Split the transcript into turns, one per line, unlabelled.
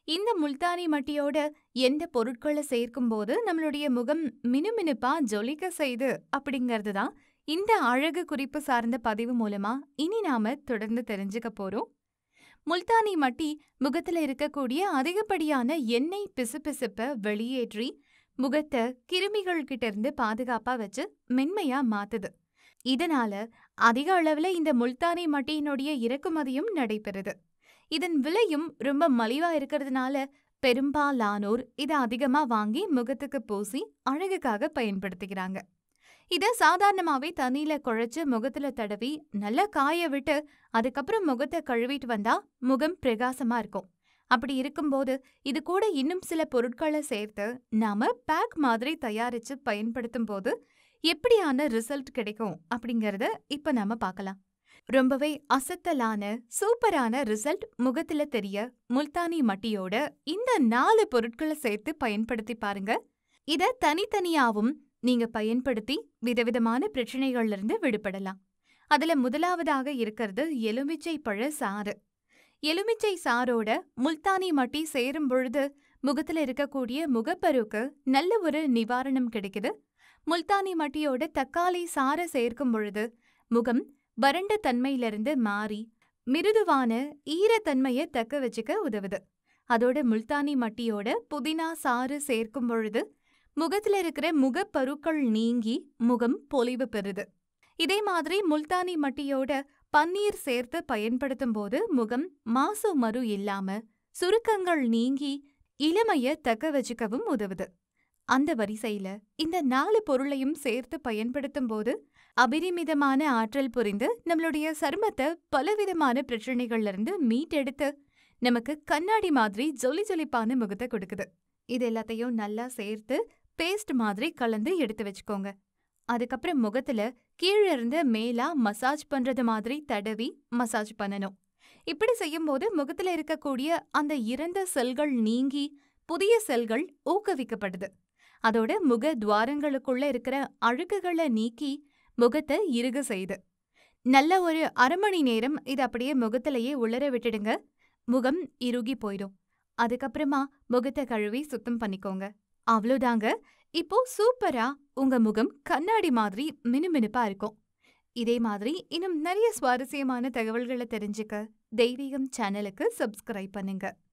இந்த முல்தானி மட்டியோட எந்த பொருட்களை சேர்க்கும்போது நம்மளுடைய முகம் மினுமினுப்பா ஜொலிக்க செய்து அப்படிங்கிறது தான் இந்த அழகு குறிப்பு சார்ந்த பதிவு மூலமா இனி நாம தொடர்ந்து தெரிஞ்சுக்க போறோம் முல்தானி மட்டி முகத்துல இருக்கக்கூடிய அதிகப்படியான எண்ணெய் பிசுபிசுப்ப வெளியேற்றி முகத்தை கிருமிகள் கிட்ட இருந்து பாதுகாப்பா வச்சு மென்மையா மாத்துது இதனால அதிக அளவுல இந்த முல்தானி மட்டியினுடைய இறக்குமதியும் நடைபெறுது இதன் விலையும் ரொம்ப மலிவா இருக்கிறதுனால பெரும்பாலானோர் இதை அதிகமா வாங்கி முகத்துக்கு பூசி அழகுக்காக பயன்படுத்திக்கிறாங்க இத சாதாரணமாவே தண்ணியில குழைச்சு முகத்துல தடவி நல்லா காய விட்டு அதுக்கப்புறம் முகத்தை கழுவிட்டு வந்தா முகம் பிரகாசமா இருக்கும் அப்படி இருக்கும்போது இது கூட இன்னும் சில பொருட்களை சேர்த்து நாம பேக் மாதிரி தயாரிச்சு பயன்படுத்தும் போது எப்படியான ரிசல்ட் கிடைக்கும் அப்படிங்கறத இப்ப நாம பார்க்கலாம் ரொம்பவே அசத்தலான சூப்பரான ரிசல்ட் முகத்துல தெரிய முல்தானி மட்டியோட இந்த நாலு பொருட்களை சேர்த்து பயன்படுத்தி பாருங்க இத தனித்தனியாவும் நீங்க பயன்படுத்தி விதவிதமான பிரச்சனைகள்ல இருந்து விடுபடலாம் அதுல முதலாவதாக இருக்கிறது எலுமிச்சை பழ சாறு எலுமிச்சை சாரோட முல்தானி மட்டி சேரும் பொழுது முகத்துல இருக்கக்கூடிய முகப்பருவுக்கு நல்ல ஒரு நிவாரணம் கிடைக்குது முல்தானி மட்டியோட தக்காளி சார சேர்க்கும் பொழுது முகம் வறண்ட தன்மையிலிருந்து மாறி மிருதுவான ஈரத்தன்மையை தக்க வச்சுக்க உதவுது அதோட முல்தானி மட்டியோட புதினா சாறு சேர்க்கும் பொழுது முகத்துல இருக்கிற முகப்பருக்கள் நீங்கி முகம் பொலிவு பெறுது இதே மாதிரி முல்தானி மட்டியோட பன்னீர் சேர்த்து பயன்படுத்தும் போது முகம் மாசு மறு இல்லாம சுருக்கங்கள் நீங்கி இளமைய தக்க வச்சுக்கவும் உதவுது அந்த வரிசையில இந்த நாலு பொருளையும் சேர்த்து பயன்படுத்தும் போது அபரிமிதமான ஆற்றல் புரிந்து நம்மளுடைய சருமத்தை பலவிதமான பிரச்சனைகள்ல இருந்து மீட்டெடுத்து நமக்கு கண்ணாடி மாதிரி ஜொலி ஜொலிப்பான முகத்தை கொடுக்குது இது எல்லாத்தையும் நல்லா சேர்த்து பேஸ்ட் மாதிரி கலந்து எடுத்து வச்சுக்கோங்க அதுக்கப்புறம் முகத்துல கீழே இருந்து மேலா மசாஜ் பண்றது மாதிரி தடவி மசாஜ் பண்ணணும் இப்படி செய்யும்போது முகத்துல இருக்கக்கூடிய அந்த இறந்த செல்கள் நீங்கி புதிய செல்கள் ஊக்குவிக்கப்படுது அதோட முக துவாரங்களுக்குள்ள இருக்கிற அழுக்குகளை நீக்கி முகத்தை இறுக செய்து நல்ல ஒரு அரை மணி நேரம் இது அப்படியே முகத்திலேயே உளர விட்டுடுங்க முகம் இறுகி போயிடும் அதுக்கப்புறமா முகத்தை கழுவி சுத்தம் பண்ணிக்கோங்க அவ்வளோதாங்க இப்போ சூப்பரா உங்க முகம் கண்ணாடி மாதிரி மினுமினுப்பா இருக்கும் இதே மாதிரி இன்னும் நிறைய சுவாரஸ்யமான தகவல்களை தெரிஞ்சுக்க தெய்வீகம் சேனலுக்கு சப்ஸ்கிரைப் பண்ணுங்க